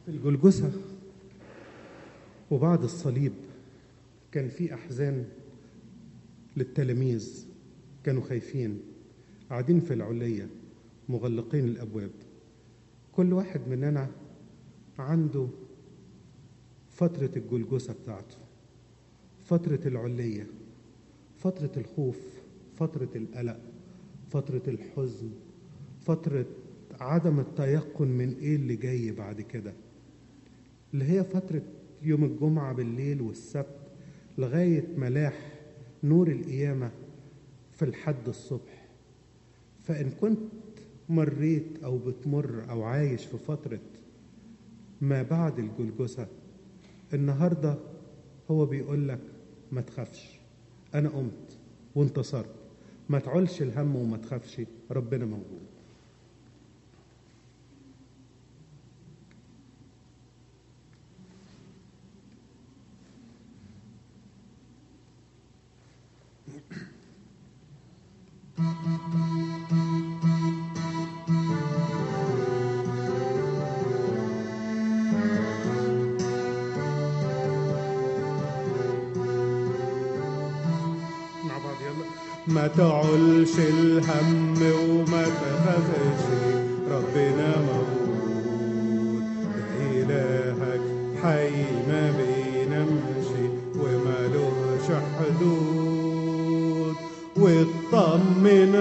في الجلجثة وبعد الصليب كان في أحزان للتلاميذ كانوا خايفين قاعدين في العلية مغلقين الأبواب كل واحد مننا عنده فترة الجلجثة بتاعته فترة العلية فترة الخوف فترة القلق فترة الحزن فترة عدم التيقن من ايه اللي جاي بعد كده اللي هي فترة يوم الجمعة بالليل والسبت لغاية ملاح نور القيامة في الحد الصبح فإن كنت مريت أو بتمر أو عايش في فترة ما بعد الجلجثة النهاردة هو بيقول لك ما تخافش أنا قمت وانتصرت ما تعولش الهم وما تخافش ربنا موجود مع بعض يلا ما تعولش الهم وما تخافش ربنا موجود إلهك حي ما بينامش ومالوش حدود واطمن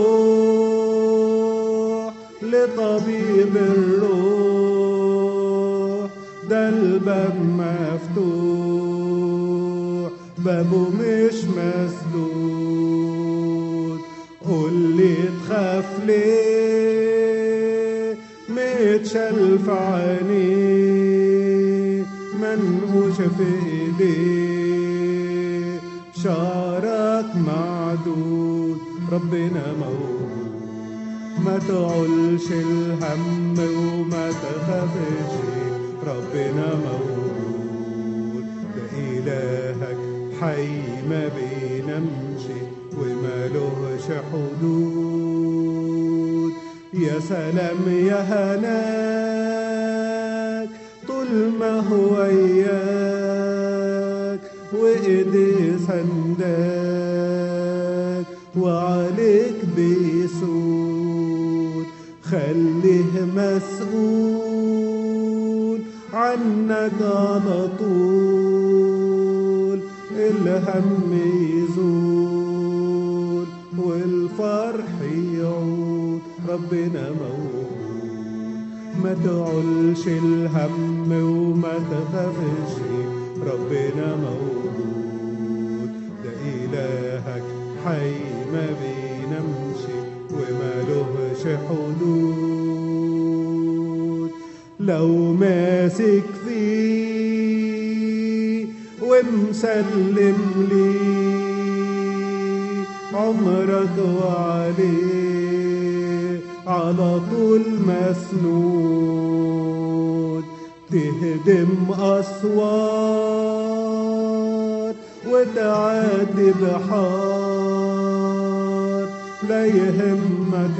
روح لطبيب الروح ده الباب مفتوح بابه مش مسدود قول لي تخاف ليه متشال في عينيه منقوش في ايديه شعرك معدود ربنا موجود ما تعولش الهم وما تخافش ربنا موجود ده إلهك حي ما بينامش ومالوش حدود يا سلام يا هناك طول ما هو وياك وإيديه سنداك وعليك بيسود خليه مسؤول عنك على طول الهم يزول والفرح يعود ربنا موجود ما تعولش الهم وما تخافش ربنا موجود ده إلهك حي ما بينامش ومالوش حدود لو ماسك فيه ومسلم ليه عمرك وعليه على طول مسنود تهدم أسوار وتعدي بحار لا يهمك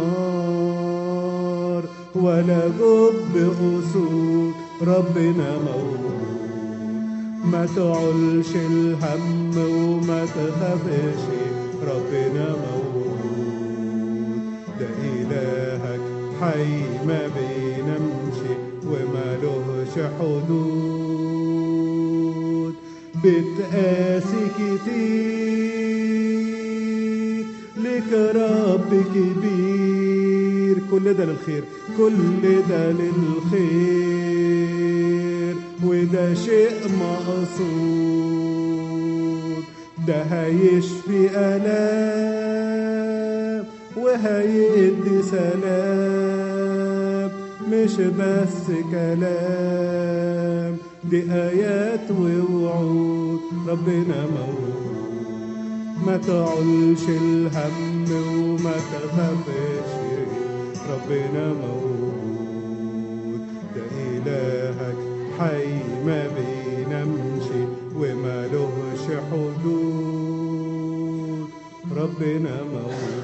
نار ولا جب أسود ربنا موجود ما تعولش الهم وما تخافش ربنا موجود ده إلهك حي ما بينامش ومالوش حدود بتقاسي كتير لك رب كبير كل ده للخير كل ده للخير وده شيء مقصود ده هيشفي آلام وهيدي سلام مش بس كلام دي آيات ووعود ربنا موجود ما تعولش الهم وما تخافش ربنا موجود ده إلهك حي ما بينامش ومالوش حدود ربنا موجود